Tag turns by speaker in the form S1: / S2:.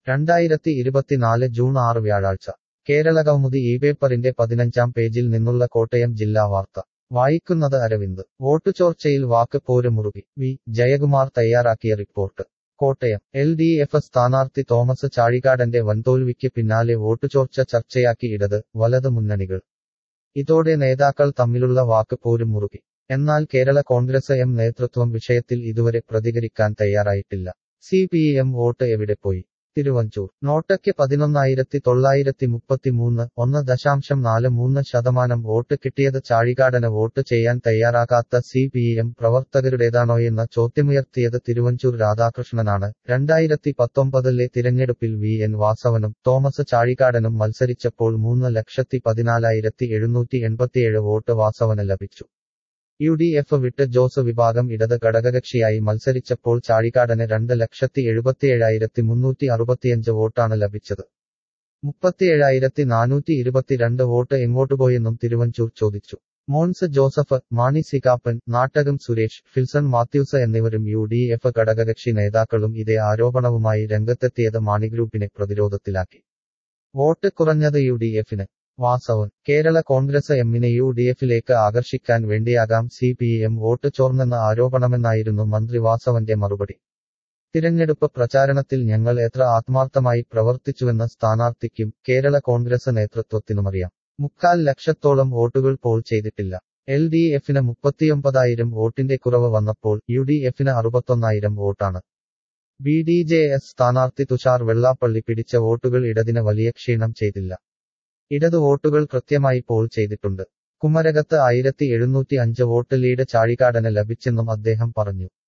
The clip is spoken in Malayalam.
S1: രണ്ടായിരത്തി ഇരുപത്തിനാല് ജൂൺ ആറ് വ്യാഴാഴ്ച കേരളകൗമുദി ഈ പേപ്പറിന്റെ പതിനഞ്ചാം പേജിൽ നിന്നുള്ള കോട്ടയം ജില്ലാ വാർത്ത വായിക്കുന്നത് അരവിന്ദ് വോട്ടുചോർച്ചയിൽ വാക്ക് പോര് മുറുകി വി ജയകുമാർ തയ്യാറാക്കിയ report Kottayam L D F സ്ഥാനാർത്ഥി തോമസ് ചാഴികാടന്റെ വൻതോൽവിക്ക് പിന്നാലെ വോട്ടുചോർച്ച ചർച്ചയാക്കി ഇടത് വലത് മുന്നണികൾ ഇതോടെ നേതാക്കൾ തമ്മിലുള്ള വാക്ക് പോര് മുറുകി എന്നാൽ കേരള കോൺഗ്രസ് എം നേതൃത്വം വിഷയത്തിൽ ഇതുവരെ പ്രതികരിക്കാൻ തയ്യാറായിട്ടില്ല സി പി എം വോട്ട് എവിടെ പോയി തിരുവഞ്ചൂർ നോട്ടയ്ക്ക് പതിനൊന്നായിരത്തി തൊള്ളായിരത്തി മുപ്പത്തിമൂന്ന് ഒന്ന് ദശാംശം നാല് മൂന്ന് ശതമാനം വോട്ട് കിട്ടിയത് ചാഴികാടന് വോട്ട് ചെയ്യാൻ തയ്യാറാകാത്ത സി പി എം പ്രവർത്തകരുടേതാണോയെന്ന ചോദ്യമുയർത്തിയത് തിരുവഞ്ചൂർ രാധാകൃഷ്ണനാണ് രണ്ടായിരത്തി പത്തൊമ്പതിലെ തിരഞ്ഞെടുപ്പിൽ വി എൻ വാസവനും തോമസ് ചാഴികാടനും മത്സരിച്ചപ്പോൾ മൂന്ന് ലക്ഷത്തി പതിനാലായിരത്തി എഴുന്നൂറ്റി എൺപത്തിയേഴ് വോട്ട് വാസവന് ലഭിച്ചു യു ഡി എഫ് വിട്ട് ജോസ് വിഭാഗം ഇടത് ഘടകകക്ഷിയായി മത്സരിച്ചപ്പോൾ ചാഴികാടന് രണ്ട് ലക്ഷത്തി എഴുപത്തിയേഴായിരത്തി മുന്നൂറ്റി അറുപത്തിയഞ്ച് വോട്ടാണ് ലഭിച്ചത് മുപ്പത്തിയേഴായിരത്തി നാനൂറ്റി ഇരുപത്തിരണ്ട് വോട്ട് എങ്ങോട്ടുപോയെന്നും തിരുവഞ്ചൂർ ചോദിച്ചു മോൻസ് ജോസഫ് മാണി സികാപ്പൻ നാട്ടകം സുരേഷ് ഫിൽസൺ മാത്യൂസ് എന്നിവരും യു ഡി എഫ് ഘടകകക്ഷി നേതാക്കളും ഇതേ ആരോപണവുമായി രംഗത്തെത്തിയത് മാണി ഗ്രൂപ്പിനെ പ്രതിരോധത്തിലാക്കി വോട്ട് കുറഞ്ഞത് യു ഡി എഫിന് വാസവൻ കേരള കോൺഗ്രസ് എമ്മിനെ യു ഡി എഫിലേക്ക് ആകർഷിക്കാൻ വേണ്ടിയാകാം സി പി എം വോട്ട് ചോർന്നെന്ന ആരോപണമെന്നായിരുന്നു മന്ത്രി വാസവന്റെ മറുപടി തിരഞ്ഞെടുപ്പ് പ്രചാരണത്തിൽ ഞങ്ങൾ എത്ര ആത്മാർത്ഥമായി പ്രവർത്തിച്ചുവെന്ന സ്ഥാനാർത്ഥിക്കും കേരള കോൺഗ്രസ് നേതൃത്വത്തിനുമറിയാം മുക്കാൽ ലക്ഷത്തോളം വോട്ടുകൾ പോൾ ചെയ്തിട്ടില്ല എൽ ഡി എഫിന് മുപ്പത്തിയൊമ്പതായിരം വോട്ടിന്റെ കുറവ് വന്നപ്പോൾ യു ഡി എഫിന് അറുപത്തൊന്നായിരം വോട്ടാണ് ബി ഡി ജെ എസ് സ്ഥാനാർത്ഥി തുഷാർ വെള്ളാപ്പള്ളി പിടിച്ച വോട്ടുകൾ ഇടതിന് വലിയ ക്ഷീണം ചെയ്തില്ല ഇടത് വോട്ടുകൾ കൃത്യമായി പോൾ ചെയ്തിട്ടുണ്ട് കുമരകത്ത് ആയിരത്തി എഴുന്നൂറ്റി അഞ്ച് വോട്ട് ലീഡ് ചാഴികാടന് ലഭിച്ചെന്നും അദ്ദേഹം പറഞ്ഞു